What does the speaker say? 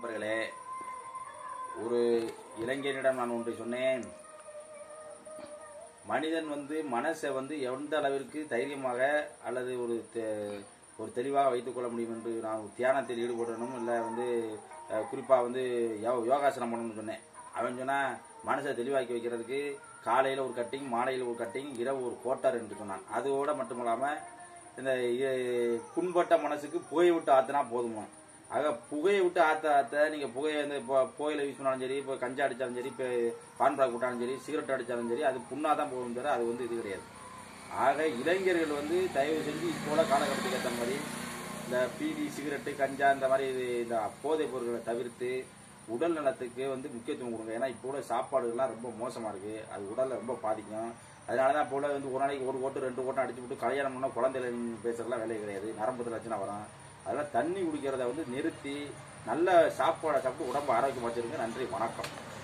நண்பர்களே ஒரு இளைஞனிடம் நான் ஒன்று சொன்னேன் மனிதன் வந்து மனசை வந்து எந்த அளவிற்கு தைரியமாக அல்லது ஒரு தெ- ஒரு தெளிவாக வைத்துக்கொள்ள முடியும் என்று நான் ஒரு தியானத்தில் ஈடுபடணும் இல்லை வந்து குறிப்பாக வந்து யோ- யோகாசனம் பண்ணணும்னு சொன்னேன் அவன் சொன்னா மனசை தெளிவாக்கி வைக்கிறதுக்கு காலையில் ஒரு கட்டிங் மாலையில் ஒரு கட்டிங் இரவு ஒரு கோட்டார் என்று சொன்னான் அதோட மட்டுமல்லாமல் இந்த இ- புண்பட்ட மனசுக்கு புகையை விட்டு ஆத்தினா போதுமா ஆக புகையை விட்டு ஆத்த ஆத்த நீங்க புகையை வந்து இப்போ புகையில யூஸ் பண்ணாலும் சரி இப்போ கஞ்சா அடிச்சாலும் சரி இப்போ பான் பிராக் விட்டாலும் சரி சிகரெட் அடிச்சாலும் சரி அது புண்ணா தான் போகும் தவிர அது வந்து இது கிடையாது ஆக இளைஞர்கள் வந்து தயவு செஞ்சு இப்போ உள்ள காலகட்டத்துக்கு ஏற்ற மாதிரி இந்த பீடி சிகரெட்டு கஞ்சா இந்த மாதிரி இது இந்த போதைப் பொருட்களை தவிர்த்து உடல் நலத்துக்கு வந்து முக்கியத்துவம் கொடுங்க ஏன்னா இப்போ உள்ள சாப்பாடுகள்லாம் ரொம்ப மோசமா இருக்கு அது உடலை ரொம்ப பாதிக்கும் அதனால தான் இப்போ உள்ள வந்து ஒரு நாளைக்கு ஒரு ஓட்டு ரெண்டு ஓட்டம் அடிச்சு விட்டு கல்யாணம் பண்ணால் குழந்தைகள் பேசுறதுலாம் வேலை கிடையாது நரம்பு பிரச்சனை வரும் அதெல்லாம் தண்ணி குடிக்கிறத வந்து நிறுத்தி நல்ல சாப்பாடை சாப்பிட்டு உடம்பு ஆரோக்கியமாக வச்சிருங்க நன்றி வணக்கம்